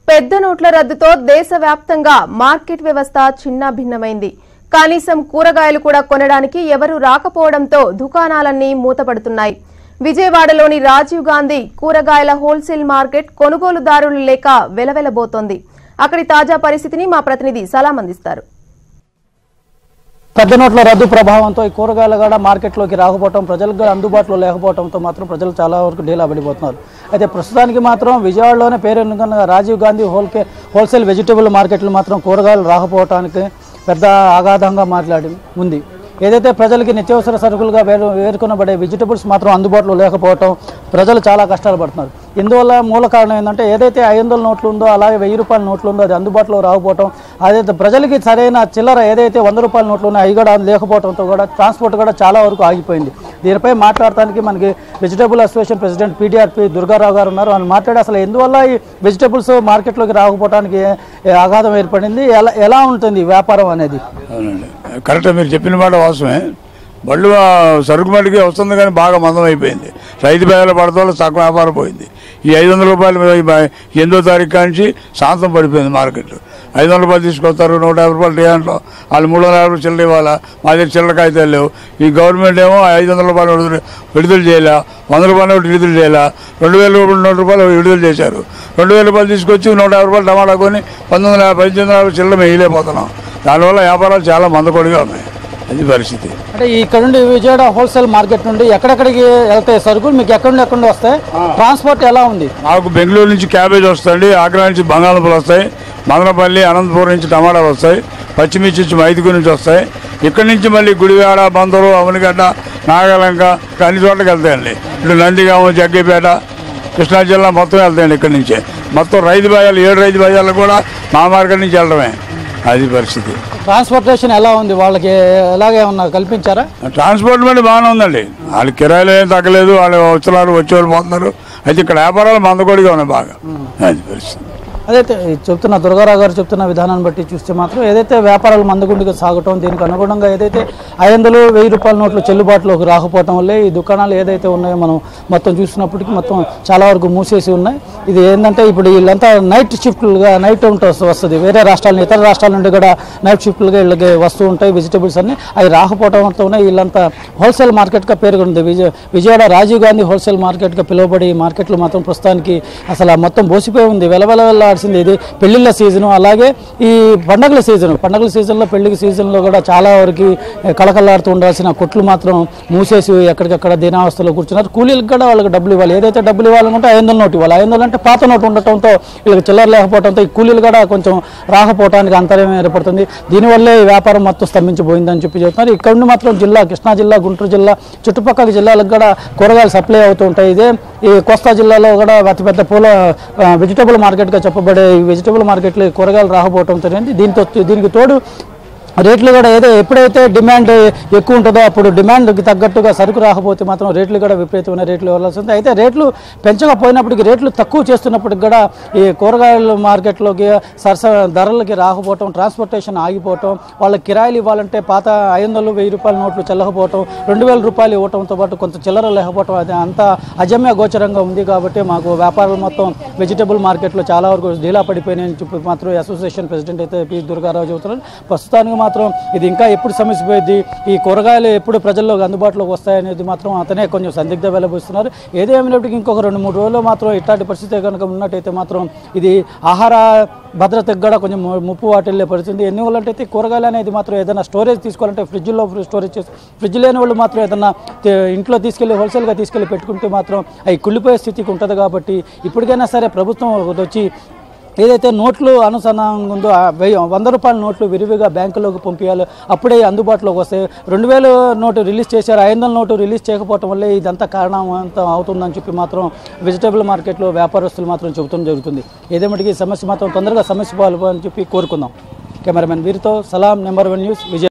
పెద్ద నోట్ల రద్దుతో దేశవ్యాప్తంగా మార్కెట్ వ్యవస్థ చిన్నాభిన్నమైంది కనీసం కూరగాయలు కూడా కొనడానికి ఎవరూ రాకపోవడంతో దుకాణాలన్నీ మూతపడుతున్నాయి విజయవాడలోని రాజీవ్ గాంధీ కూరగాయల హోల్సేల్ మార్కెట్ కొనుగోలుదారులు లేక వెలవెలబోతోంది అక్కడి తాజా పరిస్థితిని మా ప్రతినిధి సలాం అందిస్తారు పెద్ద నోట్ల రద్దు ప్రభావంతో ఈ కూరగాయలు కూడా మార్కెట్లోకి రాకపోవడం ప్రజలకు కూడా అందుబాటులో లేకపోవడంతో మాత్రం ప్రజలు చాలా వరకు డీలా పడిపోతున్నారు అయితే ప్రస్తుతానికి మాత్రం విజయవాడలోనే పేరెన్నుకున్న రాజీవ్ గాంధీ హోల్కే హోల్సేల్ వెజిటబుల్ మార్కెట్లు మాత్రం కూరగాయలు రాకపోవడానికి పెద్ద ఆఘాతంగా మాట్లాడి ఉంది ఏదైతే ప్రజలకి నిత్యావసర సరుకులుగా వేరు వేరుకొనబడే వెజిటబుల్స్ మాత్రం అందుబాటులో లేకపోవటం ప్రజలు చాలా కష్టాలు పడుతున్నారు ఇందువల్ల మూల కారణం ఏంటంటే ఏదైతే ఐదు వందల నోట్లు ఉందో అలాగే వెయ్యి రూపాయల నోట్లు ఉందో అది అందుబాటులో రాకపోవటం అదైతే ప్రజలకి సరైన చిల్లర ఏదైతే వంద రూపాయల నోట్లు ఉన్నాయో అవి కూడా లేకపోవడంతో కూడా ట్రాన్స్పోర్ట్ కూడా చాలా వరకు ఆగిపోయింది దీనిపై మాట్లాడటానికి మనకి వెజిటబుల్ అసోసియేషన్ ప్రెసిడెంట్ పీడీఆర్పీ దుర్గారావు గారు ఉన్నారు వాళ్ళు మాట్లాడి అసలు ఎందువల్ల ఈ వెజిటబుల్స్ మార్కెట్లోకి రాకపోవడానికి ఏ ఆఘాతం ఏర్పడింది ఎలా ఎలా ఉంటుంది ఈ వ్యాపారం అనేది అవునండి కరెక్ట్ మీరు చెప్పిన మాట వాస్తవమే బళ్ళు ఆ, సరుకు మటుకి వస్తుంది కానీ బాగా మందం అయిపోయింది రైతు బేదాలు పడతాలో సగం వ్యాపారం పోయింది ఈ ఐదు వందల రూపాయలు ఈ బ- ఎనిమిదో తారీఖు కాంచి శాంతం పడిపోయింది మార్కెట్ ఐదు వందల రూపాయలు తీసుకొస్తారు నూట యాభై రూపాయలు టీయాంట్లో వాళ్ళు మూడు వందల యాభై చిల్లర ఇవ్వాలా మా దగ్గర చిల్లర కాగితాలు లేవు ఈ గవర్నమెంట్ ఏమో ఐదు వందల రూపాయలు విడుదల విడుదల చేయలే వంద రూపాయలు ఒకటి విడుదల చేయలే రెండు వేల రూపాయలు నూట రూపాయలు విడుదల చేశారు రెండు వేల రూపాయలు తీసుకొచ్చి నూట యాభై రూపాయలు టమాటా కొని పంతొమ్మిది వందల యాభై పద్దెనిమిది వందల యాభై చిల్లర మిగిలిపోతున్నాం దానివల్ల వ్యాపారాలు చాలా మందకొడిగా ఉన్నాయి అది పరిస్థితి అంటే ఇక్కడ నుండి విజయవాడ హోల్సేల్ మార్కెట్ నుండి ఎక్కడెక్కడికి వెళ్తాయి సరుకులు మీకు ఎక్కడి నుండి ఎక్కడి నుండి వస్తాయి ట్రాన్స్పోర్ట్ ఎలా ఉంది మాకు బెంగళూరు నుంచి క్యాబేజ్ వస్తుంది ఆగ్రా నుంచి బంగాళదుంపలు వస్తాయి మదనపల్లి అనంతపురం నుంచి టమాటాలు వస్తాయి పచ్చిమిర్చి నుంచి మైదుగు నుంచి వస్తాయి ఇక్కడి నుంచి మళ్ళీ గుడివాడ బందరు అవనిగడ్డ నాగలంక అన్ని చోట్లకి వెళ్తాయండి ఇటు నందిగామ జగ్గేపేట కృష్ణా జిల్లా మొత్తం వెళ్తాయండి ఇక్కడి నుంచే మొత్తం రైతు బజార్లు ఏడు రైతు బజార్లు కూడా మా మార్కెట్ నుంచి వెళ్ళడమే అది పరిస్థితి ట్రాన్స్పోర్టేషన్ ఎలా ఉంది వాళ్ళకి ఎలాగే ఉన్నా కల్పించారా ట్రాన్స్పోర్ట్ మీద బాగానే ఉందండి వాళ్ళ కిరాయిలు ఏం తగ్గలేదు వాళ్ళు వస్తున్నారు వచ్చేవాళ్ళు పోతున్నారు అయితే ఇక్కడ వ్యాపారాలు మందకొడిగా ఉన్నాయి బాగా అది పరిస్థితి అదైతే ఈ చెప్తున్న దుర్గారావు గారు చెప్తున్న విధానాన్ని బట్టి చూస్తే మాత్రం ఏదైతే వ్యాపారాలు మందగుండిగా సాగటం దీనికి అనుగుణంగా ఏదైతే ఐదు వందలు వెయ్యి రూపాయల నోట్లు చెల్లుబాటులోకి రాకపోవటం వల్లే ఈ దుకాణాలు ఏదైతే ఉన్నాయో మనం మొత్తం చూసినప్పటికీ మొత్తం చాలా వరకు మూసేసి ఉన్నాయి ఇది ఏంటంటే ఇప్పుడు వీళ్ళంతా నైట్ షిఫ్ట్లుగా నైట్ ఉంటుంది వస్తుంది వేరే రాష్ట్రాల ఇతర రాష్ట్రాల నుండి కూడా నైట్ షిఫ్ట్లుగా వీళ్ళకి వస్తూ ఉంటాయి వెజిటబుల్స్ అన్ని అవి రాకపోవడంతోనే వీళ్ళంతా హోల్సేల్ మార్కెట్గా పేర్కొంది విజయ విజయవాడ రాజీవ్ గాంధీ హోల్సేల్ మార్కెట్గా పిలువబడి ఈ మార్కెట్లు మాత్రం ప్రస్తుతానికి అసలు ఆ మొత్తం బోసిపోయి ఉంది వెలవెలవెల్లాడిసింది ఇది పెళ్లిళ్ళ సీజను అలాగే ఈ పండగల సీజన్ పండగల సీజన్లో పెళ్లి సీజన్లో కూడా చాలా వరకు కళకళలాడుతూ ఉండాల్సిన కొట్లు మాత్రం మూసేసి ఎక్కడికక్కడ దీనావస్థలో కూర్చున్నారు కూలీలకు కూడా వాళ్ళకి డబ్బులు ఇవ్వాలి ఏదైతే డబ్బులు ఇవ్వాలనుకుంటే ఐదు వందల నోటు ఇవ్వాలి ఐదు వందలు అంటే పాత నోటు ఉండటంతో వీళ్ళకి చిల్లర లేకపోవడంతో ఈ కూలీలు కూడా కొంచెం రాకపోవడానికి అంతరం ఏర్పడుతుంది దీనివల్లే ఈ వ్యాపారం మొత్తం స్తంభించిపోయిందని చెప్పి చెప్తున్నారు ఇక్కడ నుండి మాత్రం జిల్లా కృష్ణా జిల్లా గుంటూరు జిల్లా చుట్టుపక్కల జిల్లాలకు కూడా కూరగాయలు సప్లై అవుతూ ఉంటాయి ఇదే ఈ కోస్తా జిల్లాలో కూడా అతిపెద్ద పూల వెజిటబుల్ మార్కెట్గా చెప్పబడే ఈ వెజిటబుల్ మార్కెట్లో ఈ కూరగాయలు రాకపోవడం జరిగింది దీంతో దీనికి తోడు రేట్లు కూడా ఏదో ఎప్పుడైతే డిమాండ్ ఎక్కువ ఉంటుందో అప్పుడు డిమాండ్కి తగ్గట్టుగా సరుకు రాకపోతే మాత్రం రేట్లు కూడా విపరీతమైన రేట్లు ఇవ్వాల్సి ఉంది అయితే రేట్లు పెంచకపోయినప్పటికీ రేట్లు తక్కువ చేస్తున్నప్పటికి కూడా ఈ కూరగాయల మార్కెట్లోకి సరస ధరలకి రాకపోవటం ట్రాన్స్పోర్టేషన్ ఆగిపోవటం వాళ్ళకి కిరాయిలు ఇవ్వాలంటే పాత ఐదు వందలు వెయ్యి రూపాయల నోట్లు చెల్లకపోవటం రెండు వేల రూపాయలు ఇవ్వటంతో పాటు కొంత చిల్లర లేకపోవటం అది అంత అజమ్య గోచరంగా ఉంది కాబట్టి మాకు వ్యాపారాలు మొత్తం వెజిటబుల్ మార్కెట్లో చాలా వరకు డీలా పడిపోయినాయని చెప్పి మాత్రం అసోసియేషన్ ప్రెసిడెంట్ అయితే పి దుర్గారావు చెబుతున్నారు ప్రస్తుతానికి మాత్రం ఇది ఇంకా ఎప్పుడు సమస్యపోయింది ఈ కూరగాయలు ఎప్పుడు ప్రజల్లోకి అందుబాటులోకి వస్తాయనేది మాత్రం అతనే కొంచెం సందిగ్ధ వెలబోస్తున్నారు ఏదేమైనప్పటికీ ఇంకొక రెండు మూడు రోజుల్లో మాత్రం ఇట్లాంటి పరిస్థితి కనుక ఉన్నట్టయితే మాత్రం ఇది ఆహార భద్రతకు కూడా కొంచెం ము- ముప్పు వాటిల్లే పరిస్థితి ఎన్ని వాళ్ళంటే కూరగాయలు అనేది మాత్రం ఏదైనా స్టోరేజ్ తీసుకోవాలంటే ఫ్రిడ్జ్లో స్టోరేజ్ చేసి ఫ్రిడ్జ్ లేని వాళ్ళు మాత్రం ఏదైనా తే- ఇంట్లో తీసుకెళ్ళి హోల్సేల్గా తీసుకెళ్ళి పెట్టుకుంటే మాత్రం అవి కుళ్ళిపోయే స్థితికి ఉంటుంది కాబట్టి ఇప్పటికైనా సరే ప్రభుత్వం వచ్చి ఏదైతే నోట్లు అనుసంధానం ఉందో ఆ వెయ్యి వంద రూపాయల నోట్లు విరివిగా బ్యాంకులోకి పంపించాలి అప్పుడే అందుబాటులోకి వస్తాయి రెండు వేలు నోటు రిలీజ్ చేశారు ఐదు వందల నోటు రిలీజ్ చేయకపోవటం వల్లే ఇదంతా కారణం అంతా అవుతుందని చెప్పి మాత్రం వెజిటబుల్ మార్కెట్లో వ్యాపారస్తులు మాత్రం చెబుతూ జరుగుతుంది ఏదేమటికి ఈ సమస్య మాత్రం తొందరగా సమస్య పాలు అని చెప్పి కోరుకుందాం కెమెరామెన్ వీరితో సలాం నెంబర్ వన్ న్యూస్ విజయ్